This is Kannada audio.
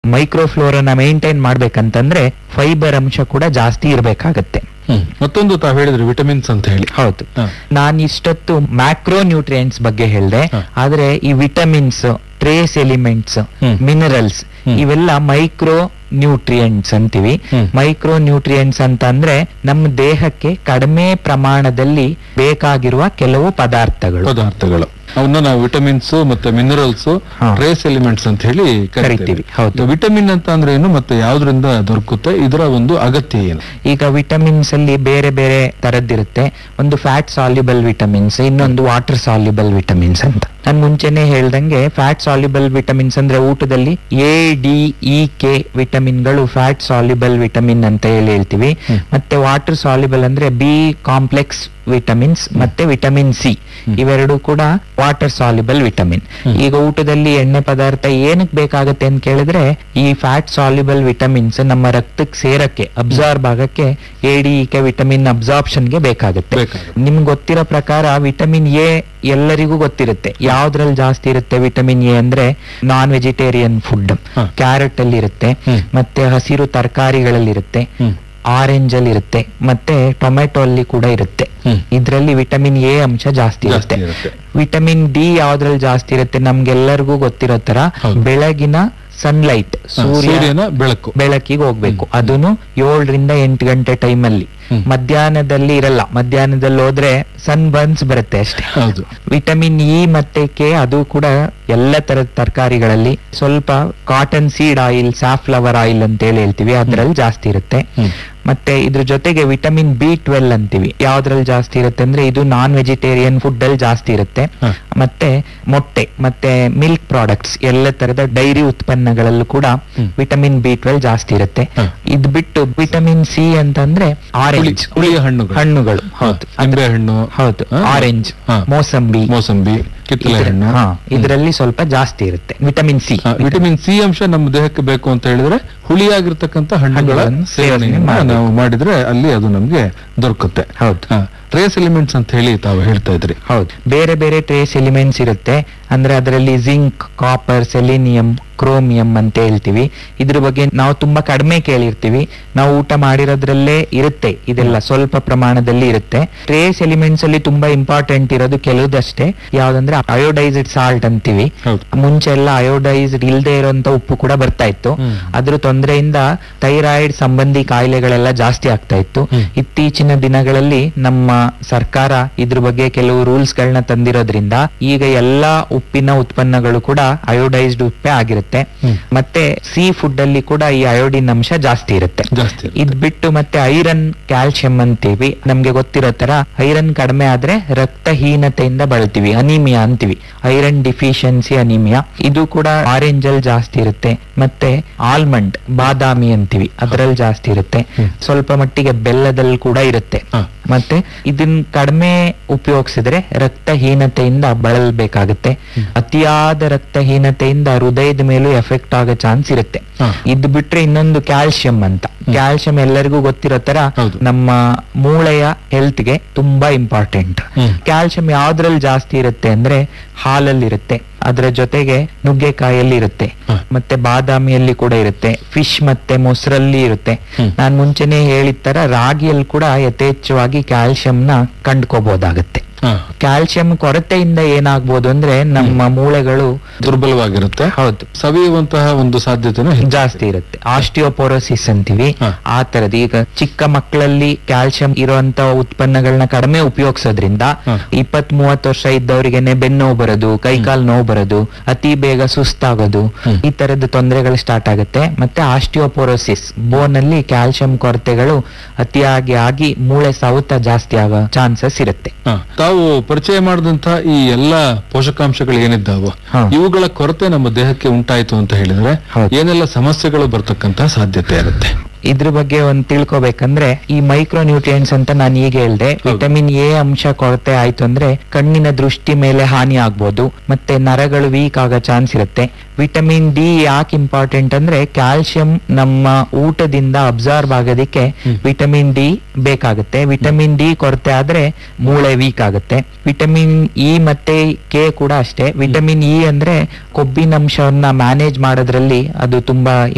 ಮೈಕ್ರೋಫ್ಲೋರನ್ನ ಮೇಂಟೈನ್ ಮಾಡ್ಬೇಕಂತಂದ್ರೆ ಫೈಬರ್ ಅಂಶ ಕೂಡ ಜಾಸ್ತಿ ಇರಬೇಕಾಗತ್ತೆ ಹ್ಮ್ ಮತ್ತೊಂದು ತಾವ್ ಹೇಳಿದ್ರಿ ವಿಟಮಿನ್ಸ್ ಅಂತ ಹೇಳಿ ಹೌದು ಹ. ನಾನು ಇಷ್ಟೊತ್ತು ಮ್ಯಾಕ್ರೋ ನ್ಯೂಟ್ರಿಯೆಂಟ್ಸ್ ಬಗ್ಗೆ ಹೇಳಿದೆ ಹ. ಆದ್ರೆ ಈ vitamins trace elements hmm. Minerals hmm. ಇವೆಲ್ಲ ಮೈಕ್ರೋ ನ್ಯೂಟ್ರಿಯೆಂಟ್ಸ್ ಅಂತೀವಿ ಹ್ಮ್. ಮೈಕ್ರೋ ನ್ಯೂಟ್ರಿಯೆಂಟ್ಸ್ ಅಂತ ಅಂದ್ರೆ ನಮ್ಮ ದೇಹಕ್ಕೆ ಕಡಿಮೆ ಪ್ರಮಾಣದಲ್ಲಿ ಬೇಕಾಗಿರುವ ಕೆಲವು ಪದಾರ್ಥಗಳು ಪದಾರ್ಥಗಳು ಅವನ್ನ ನಾವು ವಿಟಮಿನ್ಸ್ ಮತ್ತೆ ಮಿನರಲ್ಸ್ ಹಾ. ಟ್ರೇಸ್ ಎಲಿಮೆಂಟ್ಸ್ ಅಂತ ಹೇಳಿ ಕರಿತೀವಿ, ಹೌದು. ವಿಟಮಿನ್ ಅಂತ ಅಂದ್ರೆ ಏನು ಮತ್ತೆ ಯಾವ್ದ್ರಿಂದ ದೊರಕುತ್ತೆ ಇದರ ಒಂದು ಅಗತ್ಯ ಏನು ಈಗ ವಿಟಮಿನ್ಸ್ ಅಲ್ಲಿ ಬೇರೆ ಬೇರೆ ತರದ್ದಿರುತ್ತೆ ಒಂದು ಫ್ಯಾಟ್ ಸಾಲ್ಯುಬಲ್ ವಿಟಮಿನ್ಸ್ ಇನ್ನೊಂದು ವಾಟರ್ ಸಾಲ್ಯುಬಲ್ ವಿಟಮಿನ್ಸ್ ಅಂತ ನಾನು ಮುಂಚೆನೆ ಹೇಳ್ದಂಗೆ ಫ್ಯಾಟ್ ಸಾಲ್ಯುಬಲ್ ವಿಟಮಿನ್ಸ್ ಅಂದ್ರೆ ಊಟದಲ್ಲಿ ಎ ಡಿ ಇ ಕೆ ವಿಟಮಿನ್ಗಳು ಫ್ಯಾಟ್ ಸಾಲ್ಯುಬಲ್ ವಿಟಮಿನ್ ಅಂತ ಹೇಳಿ ಹೇಳ್ತೀವಿ ಹ್ಮ್. ಮತ್ತೆ ವಾಟರ್ ಸಾಲ್ಯುಬಲ್ ಅಂದ್ರೆ ಬಿ ಕಾಂಪ್ಲೆಕ್ಸ್ ವಿಟಮಿನ್ಸ್ ಮತ್ತೆ ವಿಟಮಿನ್ ಸಿ ಹ್ಮ್. ಇವೆರಡು ಕೂಡ ವಾಟರ್ ಸಾಲ್ಯುಬಲ್ ವಿಟಮಿನ್ ಹ್ಮ್. ಈಗ ಊಟದಲ್ಲಿ ಎಣ್ಣೆ ಪದಾರ್ಥ ಏನಕ್ಕೆ ಬೇಕಾಗತ್ತೆ ಅಂತ ಕೇಳಿದ್ರೆ ಈ ಫ್ಯಾಟ್ ಸಾಲ್ಯುಬಲ್ ವಿಟಮಿನ್ಸ್ ನಮ್ಮ ರಕ್ತಕ್ಕೆ ಸೇರಕ್ಕೆ ಅಬ್ಸಾರ್ಬ್ ಆಗಕ್ಕೆ ಎಡಿಕೆ ವಿಟಮಿನ್ ಅಬ್ಸಾರ್ಪ್ಷನ್ಗೆ ಬೇಕಾಗುತ್ತೆ ಬೇಕಾಗುತ್ತೆ. ನಿಮ್ಗೆ ಗೊತ್ತಿರೋ ಪ್ರಕಾರ ವಿಟಮಿನ್ ಎ ಎಲ್ಲರಿಗೂ ಗೊತ್ತಿರುತ್ತೆ ಯಾವ್ದ್ರಲ್ಲಿ ಜಾಸ್ತಿ ಇರುತ್ತೆ ವಿಟಮಿನ್ ಎ ಅಂದ್ರೆ ನಾನ್ ವೆಜಿಟೇರಿಯನ್ ಫುಡ್ ಹ. ಕ್ಯಾರೆಟ್ ಅಲ್ಲಿ ಇರುತ್ತೆ ಹ್ಮ್. ಮತ್ತೆ ಹಸಿರು ತರಕಾರಿಗಳಲ್ಲಿ ಇರುತ್ತೆ ಹ್ಮ್. ಆರೆಂಜ್ ಅಲ್ಲಿ ಇರುತ್ತೆ ಮತ್ತೆ ಟೊಮೆಟೊ ಅಲ್ಲಿ ಕೂಡ ಇರುತ್ತೆ ಹ್ಮ್. ಇದ್ರಲ್ಲಿ ವಿಟಮಿನ್ ಎ ಅಂಶ ಜಾಸ್ತಿ ಜಾಸ್ತಿ ಇರುತ್ತೆ ಇರುತ್ತೆ ವಿಟಮಿನ್ ಡಿ ಯಾವ್ದ್ರಲ್ಲಿ ಜಾಸ್ತಿ ಇರುತ್ತೆ ನಮ್ಗೆಲ್ಲರಿಗೂ ಗೊತ್ತಿರೋ ತರ ಹೌದು. ಬೆಳಗಿನ ಸನ್ಲೈಟ್ ಹಾ, ಸೂರ್ಯ ಸೂರ್ಯನ ಬೆಳಕು ಬೆಳಕಿಗೆ ಹೋಗ್ಬೇಕು ಅದನ್ನು ಏಳರಿಂದ ಎಂಟು ಗಂಟೆ ಟೈಮ್ ಅಲ್ಲಿ ಹ್ಮ್. ಮಧ್ಯಾಹ್ನದಲ್ಲಿ ಇರಲ್ಲ ಮಧ್ಯಾಹ್ನದಲ್ಲಿ ಹೋದ್ರೆ ಸನ್ ಬರ್ನ್ಸ್ ಬರುತ್ತೆ ಅಷ್ಟೇ ಹೌದು ವಿಟಮಿನ್ ಇ ಮತ್ತೆ ಕೆ ಅದು ಕೂಡ ಎಲ್ಲ ತರದ ತರಕಾರಿಗಳಲ್ಲಿ ಸ್ವಲ್ಪ cotton seed oil safflower oil ಅಂತ ಹೇಳಿ ಹೇಳ್ತೀವಿ ಅದ್ರಲ್ಲಿ ಜಾಸ್ತಿ ಇರುತ್ತೆ ಹ್ಮ್. ಮತ್ತೆ ಇದ್ರ ಜೊತೆಗೆ ವಿಟಮಿನ್ ಬಿ ಟ್ವೆಲ್ ಅಂತೀವಿ ಯಾವ್ದ್ರಲ್ಲಿ ಜಾಸ್ತಿ ಇರುತ್ತೆ ಅಂದ್ರೆ ಇದು ನಾನ್ ವೆಜಿಟೇರಿಯನ್ ಫುಡ್ ಅಲ್ಲಿ ಜಾಸ್ತಿ ಇರುತ್ತೆ ಹ. ಮತ್ತೆ ಮೊಟ್ಟೆ ಮತ್ತೆ ಮಿಲ್ಕ್ ಪ್ರಾಡಕ್ಟ್ಸ್ ಎಲ್ಲ ತರದ ಡೈರಿ ಉತ್ಪನ್ನಗಳಲ್ಲೂ ಕೂಡ ಹ್ಮ್. ವಿಟಮಿನ್ ಬಿ ಟ್ವೆಲ್ ಜಾಸ್ತಿ ಇರುತ್ತೆ ಹ. ಇದ್ ಬಿಟ್ಟು ವಿಟಮಿನ್ ಸಿ ಅಂತಂದ್ರೆ ಹುಳಿ ಆರೆಂಜ್ ಹುಳಿಯ ಹಣ್ಣುಗಳು ಹಣ್ಣುಗಳು ಹೌದು ನಿಂಬೆ ಹಣ್ಣು ಹೌದು ಹ? ಆರೆಂಜ್ ಹ. ಮೋಸಂಬಿ ಮೋಸಂಬಿ ಕಿತ್ತಳೆ ಇದ್ರ- ಹಣ್ಣು ಹಾ, ಇದರಲ್ಲಿ ಸ್ವಲ್ಪ ಜಾಸ್ತಿ ಇರುತ್ತೆ ವಿಟಮಿನ್ ಸಿ ಆ, ವಿಟಮಿನ್ ಸಿ ಅಂಶ ನಮ್ಮ ದೇಹಕ್ಕೆ ಬೇಕು ಅಂತ ಹೇಳಿದ್ರೆ ಹುಳಿಯಾಗಿರ್ತಕ್ಕಂಥ ಹಣ್ಣುಗಳ ಹಣ್ಣುಗಳನ್ನು ಸೇವನೆ ಸೇವನೆಯನ್ನ ಮಾಡ್ಬೇಕು. ನಾವು ಮಾಡಿದ್ರೆ ಅಲ್ಲಿ ಅದು ನಮ್ಗೆ ದೊರಕುತ್ತೆ ಹೌದು ಟ್ರೇಸ್ ಎಲಿಮೆಂಟ್ಸ್ ಅಂತ ಹೇಳಿ ತಾವು ಹೇಳ್ತಾ ಇದ್ರಿ ಹೌದು ಬೇರೆ ಬೇರೆ ಟ್ರೇಸ್ ಎಲಿಮೆಂಟ್ಸ್ ಇರುತ್ತೆ ಅಂದ್ರೆ ಅದರಲ್ಲಿ ಜಿಂಕ್ ಕಾಪರ್ ಸೆಲಿನಿಯಂ ಕ್ರೋಮಿಯಂ ಅಂತ ಹೇಳ್ತೀವಿ ಇದ್ರ ಬಗ್ಗೆ ನಾವು ತುಂಬಾ ಕಡಿಮೆ ಕೇಳಿರ್ತೀವಿ ನಾವು ಊಟ ಮಾಡಿರೋದ್ರಲ್ಲೇ ಇರುತ್ತೆ ಇದೆಲ್ಲ ಸ್ವಲ್ಪ ಪ್ರಮಾಣದಲ್ಲಿ ಇರುತ್ತೆ ಟ್ರೇಸ್ ಎಲಿಮೆಂಟ್ಸ್ ಅಲ್ಲಿ ತುಂಬಾ ಇಂಪಾರ್ಟೆಂಟ್ ಇರೋದು ಕೆಲವುದಷ್ಟೇ ಯಾವ್ದಂದ್ರೆ ಅಯೋಡೈಸ್ಡ್ ಸಾಲ್ಟ್ ಅಂತೀವಿ ಹೌದು ಮುಂಚೆ ಎಲ್ಲ ಅಯೋಡೈಸ್ಡ್ ಇಲ್ದೇ ಇರುವಂತ ಉಪ್ಪು ಕೂಡ ಬರ್ತಾ ಇತ್ತು ಹ್ಮ್. ಅದ್ರ ತೊಂದರೆಯಿಂದ ಥೈರಾಯ್ಡ್ ಸಂಬಂಧಿ ಕಾಯಿಲೆಗಳೆಲ್ಲ ಜಾಸ್ತಿ ಆಗ್ತಾ ಇತ್ತು ಹ್ಮ್. ಇತ್ತೀಚಿನ ದಿನಗಳಲ್ಲಿ ನಮ್ಮ ಸರ್ಕಾರ ಇದ್ರ ಬಗ್ಗೆ ಕೆಲವು ರೂಲ್ಸ್ ಗಳನ್ನ ತಂದಿರೋದ್ರಿಂದ ಈಗ ಎಲ್ಲಾ ಉಪ್ಪಿನ ಉತ್ಪನ್ನಗಳು ಕೂಡ ಅಯೋಡೈಸ್ಡ್ ಉಪ್ಪೇ ಆಗಿರುತ್ತೆ ಹ್ಮ್. ಮತ್ತೆ ಸೀ ಫುಡ್ ಅಲ್ಲಿ ಕೂಡ ಈ ಅಯೋಡಿನ್ ಅಂಶ ಜಾಸ್ತಿ ಇರುತ್ತೆ ಜಾಸ್ತಿ ಇರುತ್ತೆ. ಇದ್ ಬಿಟ್ಟು ಮತ್ತೆ ಐರನ್ ಕ್ಯಾಲ್ಸಿಯಂ ಅಂತೀವಿ ನಮ್ಗೆ ಗೊತ್ತಿರೋ ತರ ಐರನ್ ಕಡಿಮೆ ಆದ್ರೆ ರಕ್ತಹೀನತೆಯಿಂದ ಬಳಲ್ತೀವಿ ಅನಿಮಿಯಾ ಅಂತೀವಿ ಐರನ್ ಡಿಫಿಷಿಯನ್ಸಿ ಅನಿಮಿಯಾ ಇದು ಕೂಡ ಆರೆಂಜ್ ಅಲ್ಲಿ ಜಾಸ್ತಿ ಇರುತ್ತೆ ಮತ್ತೆ ಆಲ್ಮಂಡ್ ಬಾದಾಮಿ ಅಂತೀವಿ ಅದ್ರಲ್ಲಿ ಜಾಸ್ತಿ ಇರುತ್ತೆ ಹ್ಮ್. ಸ್ವಲ್ಪ ಮಟ್ಟಿಗೆ ಬೆಲ್ಲದಲ್ಲಿ ಕೂಡ ಇರುತ್ತೆ ಹಾ. ಮತ್ತೆ ಇದನ್ ಕಡಿಮೆ ಉಪಯೋಗಿಸಿದ್ರೆ ರಕ್ತಹೀನತೆಯಿಂದ ಬಳಲ್ಬೇಕಾಗುತ್ತೆ ಹ್ಮ್. ಅತಿಯಾದ ರಕ್ತಹೀನತೆಯಿಂದ ಹೃದಯದ ಮೇಲೂ ಎಫೆಕ್ಟ್ ಆಗೋ ಚಾನ್ಸ್ ಇರುತ್ತೆ ಹಾ. ಇದು ಬಿಟ್ರೆ ಇನ್ನೊಂದು ಕ್ಯಾಲ್ಸಿಯಂ ಅಂತ ಕ್ಯಾಲ್ಸಿಯಂ ಎಲ್ಲರಿಗೂ ಗೊತ್ತಿರೋ ತರ ಹೌದು. ನಮ್ಮ ಮೂಳೆಯ ಹೆಲ್ತ್ ಗೆ ತುಂಬಾ ಇಂಪಾರ್ಟೆಂಟ್ ಹ್ಮ್. ಕ್ಯಾಲ್ಸಿಯಂ ಯಾವ್ದ್ರಲ್ಲಿ ಜಾಸ್ತಿ ಇರುತ್ತೆ ಅಂದ್ರೆ ಹಾಲಲ್ಲಿ ಇರುತ್ತೆ ಅದರ ಜೊತೆಗೆ ನುಗ್ಗೆಕಾಯಲ್ಲಿ ಇರುತ್ತೆ ಹ. ಮತ್ತೆ ಬಾದಾಮಿಯಲ್ಲಿ ಕೂಡ ಇರುತ್ತೆ ಫಿಶ್ ಮತ್ತೆ ಮೊಸರಲ್ಲಿ ಇರುತ್ತೆ ಹ್ಮ್. ನಾನ್ ಮುಂಚೆನೆ ಹೇಳಿದ ತರ ರಾಗಿಯಲ್ಲಿ ಕೂಡ ಯಥೇಚ್ಛವಾಗಿ ಕ್ಯಾಲ್ಸಿಯಂನ ಕಂಡ್ಕೋಬಹುದಾಗುತ್ತೆ ಹಾ. ಕ್ಯಾಲ್ಸಿಯಂ ಕೊರತೆಯಿಂದ ಏನಾಗ್ಬೋದು ಅಂದ್ರೆ ನಮ್ಮ ಮೂಳೆಗಳು ದುರ್ಬಲವಾಗಿರುತ್ತೆ ಹೌದು ಸವಿಯುವಂತಹ ಒಂದು ಸಾಧ್ಯತೆನೂ ಹೆಚ್ಚು. ಜಾಸ್ತಿ ಇರುತ್ತೆ ಆಸ್ಟಿಯೋಪೋರೋಸಿಸ್ ಅಂತೀವಿ ಹ. ಆ ತರದ್ ಈಗ ಚಿಕ್ಕ ಮಕ್ಕಳಲ್ಲಿ ಕ್ಯಾಲ್ಸಿಯಂ ಇರುವಂತ ಉತ್ಪನ್ನಗಳನ್ನ ಕಡಿಮೆ ಉಪಯೋಗಿಸೋದ್ರಿಂದ ಹ. ಇಪ್ಪತ್ ಮೂವತ್ತು ವರ್ಷ ಇದ್ದವರಿಗೆನೆ ಬೆನ್ನು ನೋವು ಬರೋದು ಕೈಕಾಲ್ ನೋವು ಬರೋದು ಅತಿ ಬೇಗ ಸುಸ್ತಾಗೋದು ಹ್ಮ್. ಈ ತರದ ತೊಂದರೆಗಳು ಸ್ಟಾರ್ಟ್ ಆಗುತ್ತೆ ಮತ್ತೆ ಆಸ್ಟಿಯೋಪೋರೋಸಿಸ್ ಬೋನ್ ಅಲ್ಲಿ ಕ್ಯಾಲ್ಸಿಯಂ ಕೊರತೆಗಳು ಅತಿಯಾಗಿ ಆಗಿ ಮೂಳೆ ಸೌತ ಜಾಸ್ತಿ ಆಗೋ ಚಾನ್ಸಸ್ ಇರುತ್ತೆ ಹಾ. ತಾವು ಪರಿಚಯ ಮಾಡಿದಂತಹ ಈ ಎಲ್ಲಾ ಪೋಷಕಾಂಶಗಳು ಏನಿದ್ದಾವೋ ಹಾ. ಇವುಗಳ ಕೊರತೆ ನಮ್ಮ ದೇಹಕ್ಕೆ ಉಂಟಾಯಿತು ಅಂತ ಹೇಳಿದ್ರೆ ಹೌದು. ಏನೆಲ್ಲ ಸಮಸ್ಯೆಗಳು ಬರ್ತಕ್ಕಂತ ಸಾಧ್ಯತೆ ಇರುತ್ತೆ ಇದ್ರ ಬಗ್ಗೆ ಒಂದ್ ತಿಳ್ಕೊಬೇಕಂದ್ರೆ ಈ ಮೈಕ್ರೋ ನ್ಯೂಟ್ರಿಯೆಂಟ್ಸ್ ಅಂತ ನಾನು ಈಗ ಹೇಳ್ದೆ ಹೌದು. ವಿಟಮಿನ್ ಎ ಅಂಶ ಕೊರತೆ ಆಯ್ತು ಅಂದ್ರೆ ಕಣ್ಣಿನ ದೃಷ್ಟಿ ಮೇಲೆ ಹಾನಿ ಆಗ್ಬೋದು ಮತ್ತೆ ನರಗಳು ವೀಕ್ ಆಗೋ ಚಾನ್ಸ್ ಇರುತ್ತೆ ವಿಟಮಿನ್ ಡಿ ಯಾಕೆ ಇಂಪಾರ್ಟೆಂಟ್ ಅಂದ್ರೆ ಕ್ಯಾಲ್ಸಿಯಂ ನಮ್ಮ ಊಟದಿಂದ ಅಬ್ಸಾರ್ಬ್ ಆಗೋದಿಕ್ಕೆ ಹ್ಮ್. ವಿಟಮಿನ್ ಡಿ ಬೇಕಾಗುತ್ತೆ ವಿಟಮಿನ್ ಡಿ ಕೊರತೆ ಆದ್ರೆ ಮೂಳೆ ವೀಕ್ ಆಗುತ್ತೆ ವಿಟಮಿನ್ ಇ ಮತ್ತೆ ಕೆ ಕೂಡ ಅಷ್ಟೇ ವಿಟಮಿನ್ ಇ ಅಂದ್ರೆ ಕೊಬ್ಬಿನಂಶವನ್ನ ಮ್ಯಾನೇಜ್ ಮಾಡೋದ್ರಲ್ಲಿ ಅದು ತುಂಬಾ